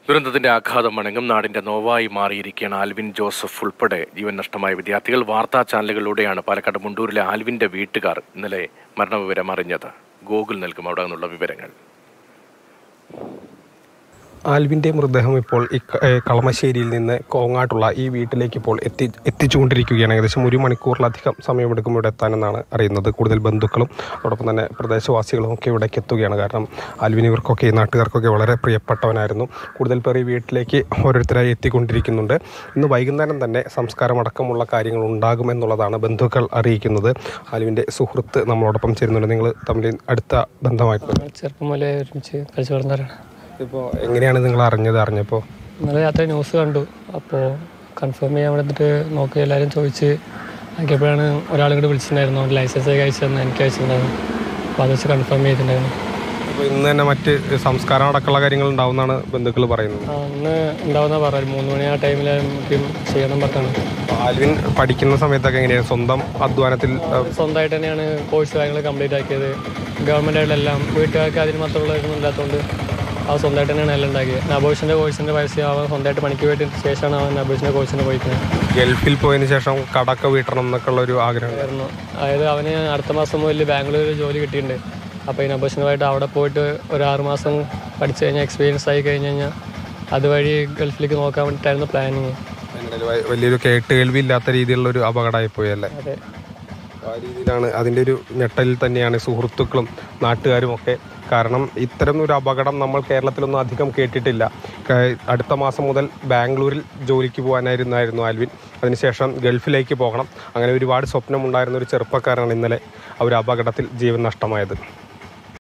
ദുരന്തത്തിന്റെ ആഘാതം മണങ്ങും നാടിന്റെ നോവായി മാറിയിരിക്കുകയാണ് ആൽവിൻ ജോസഫ് ഉൾപ്പെടെ ജീവൻ നഷ്ടമായ വിദ്യാർത്ഥികൾ വാർത്താ ചാനലുകളിലൂടെയാണ് പാലക്കാട് മുണ്ടൂരിലെ ആൽവിന്റെ വീട്ടുകാർ ഇന്നലെ മരണവിവരം അറിഞ്ഞത് ഗൂഗിൾ നൽകും അവിടെ നിന്നുള്ള വിവരങ്ങൾ ആൽവിൻ്റെ മൃതദേഹം ഇപ്പോൾ ഈ ക- ഏ, കളമശ്ശേരിയിൽ നിന്ന് കോങ്ങാട്ടുള്ള ഈ വീട്ടിലേക്ക് ഇപ്പോൾ എത്തി എത്തിച്ചുകൊണ്ടിരിക്കുകയാണ് ഏകദേശം ഒരു മണിക്കൂറിലധികം സമയമെടുക്കും ഇവിടെ എത്താനെന്നാണ് അറിയുന്നത് കൂടുതൽ ബന്ധുക്കളും അതോടൊപ്പം തന്നെ പ്രദേശവാസികളും ഒക്കെ ഇവിടേക്ക് എത്തുകയാണ് കാരണം ആൽവിൻ ഇവർക്കൊക്കെ ഈ നാട്ടുകാർക്കൊക്കെ വളരെ പ്രിയപ്പെട്ടവനായിരുന്നു കൂടുതൽ പേർ ഈ വീട്ടിലേക്ക് ഓരോരുത്തരായി എത്തിക്കൊണ്ടിരിക്കുന്നുണ്ട് ഇന്ന് വൈകുന്നേരം തന്നെ സംസ്കാരം അടക്കമുള്ള കാര്യങ്ങൾ ഉണ്ടാകുമെന്നുള്ളതാണ് ബന്ധുക്കൾ അറിയിക്കുന്നത് ആൽവിൻ്റെ സുഹൃത്ത് നമ്മളോടൊപ്പം ചേരുന്നുണ്ട് നിങ്ങൾ തമ്മിൽ അടുത്ത ബന്ധമായിട്ട് ചെറുപ്പം മുതലേ ഒരുമിച്ച് കളിച്ചു വളർന്നവരാണ് ഇപ്പോൾ എങ്ങനെയാണ് നിങ്ങൾ അറിഞ്ഞത് അറിഞ്ഞപ്പോൾ ഇന്നലെ രാത്രി ന്യൂസ് കണ്ടു അപ്പോൾ കൺഫേം ചെയ്യാൻ വേണ്ടിയിട്ട് നോക്കി എല്ലാവരും ചോദിച്ച് ആക്കിയപ്പോഴാണ് ഒരാൾ ഇങ്ങോട്ട് വിളിച്ചിട്ടുണ്ടായിരുന്നു അവൻ്റെ ലൈസൻസ് ഒക്കെ അയച്ചു തന്നെ എനിക്ക് അയച്ചിട്ടുണ്ടായിരുന്നു അപ്പോൾ അത് വെച്ച് കൺഫേം ചെയ്തിട്ടുണ്ടായിരുന്നു അപ്പോൾ ഇന്ന് തന്നെ മറ്റ് സംസ്കാരം അടക്കമുള്ള കാര്യങ്ങൾ ഉണ്ടാവുമെന്നാണ് ബന്ധുക്കൾ പറയുന്നത് ആ, അന്ന് ഉണ്ടാവുന്ന പറഞ്ഞു മൂന്ന് മണി ആ ടൈമിൽ ചെയ്യണം പറഞ്ഞാണ് അപ്പോൾ ആൽവിൻ പഠിക്കുന്ന സമയത്തൊക്കെ എങ്ങനെയാണ് സ്വന്തം അധ്വാനത്തിൽ ആ, സ്വന്തമായിട്ട് തന്നെയാണ് കോഴ്സ് കാര്യങ്ങൾ കംപ്ലീറ്റ് ആക്കിയത് ഗവൺമെൻറ് ആയിട്ടെല്ലാം വീട്ടുകാർക്ക് അതിന് മാത്രമുള്ള ഇതൊന്നും ഇല്ലാത്തതുകൊണ്ട് അവൻ സ്വന്തമായിട്ട് തന്നെയാണ് എല്ലാം ഉണ്ടാക്കിയത് നബോഷിൻ്റെ കോഴ്സിൻ്റെ പൈസ അവൻ സ്വന്തമായിട്ട് പണിക്ക് പോയിട്ട് ശേഷമാണ് അവൻ നബോഷിൻ്റെ കോഴ്സിന് പോയിരിക്കുന്നത് ഗൾഫിൽ പോയതിന് ശേഷം കടക്ക വീട്ടണം എന്നൊക്കെ ഉള്ള ഒരു ആഗ്രഹം ആയിരുന്നു അതായത് അവന് അടുത്ത മാസം മുതൽ ബാംഗ്ലൂർ ജോലി കിട്ടിയിട്ടുണ്ട് അപ്പോൾ ഈ നബോഷിനുമായിട്ട് അവിടെ പോയിട്ട് ഒരു ആറ് മാസം പഠിച്ചു കഴിഞ്ഞാൽ എക്സ്പീരിയൻസ് ആയി കഴിഞ്ഞ് കഴിഞ്ഞാൽ അതുവഴി ഗൾഫിലേക്ക് നോക്കാൻ വേണ്ടിയിട്ടായിരുന്നു പ്ലാനിങ് അതിനിടയിൽ വ- വലിയൊരു കേട്ട് കേൾവി ഇല്ലാത്ത രീതിയിലുള്ള ഒരു അപകടമായി പോയല്ലേ അതെ ആ രീതിയിലാണ് അതിൻ്റെ ഒരു ഞെട്ടലിൽ തന്നെയാണ് സുഹൃത്തുക്കളും നാട്ടുകാരും ഒക്കെ കാരണം ഇത്തരം ഒരു അപകടം നമ്മൾ കേരളത്തിലൊന്നും അധികം കേട്ടിട്ടില്ല ക- അടുത്ത മാസം മുതൽ ബാംഗ്ലൂരിൽ ജോലിക്ക് പോകാനായിരുന്നായിരുന്നു ആൽവിൻ അതിനുശേഷം ഗൾഫിലേക്ക് പോകണം അങ്ങനെ ഒരുപാട് സ്വപ്നമുണ്ടായിരുന്ന ഒരു ചെറുപ്പക്കാരാണ് ഇന്നലെ ആ ഒരു അപകടത്തിൽ ജീവൻ നഷ്ടമായത്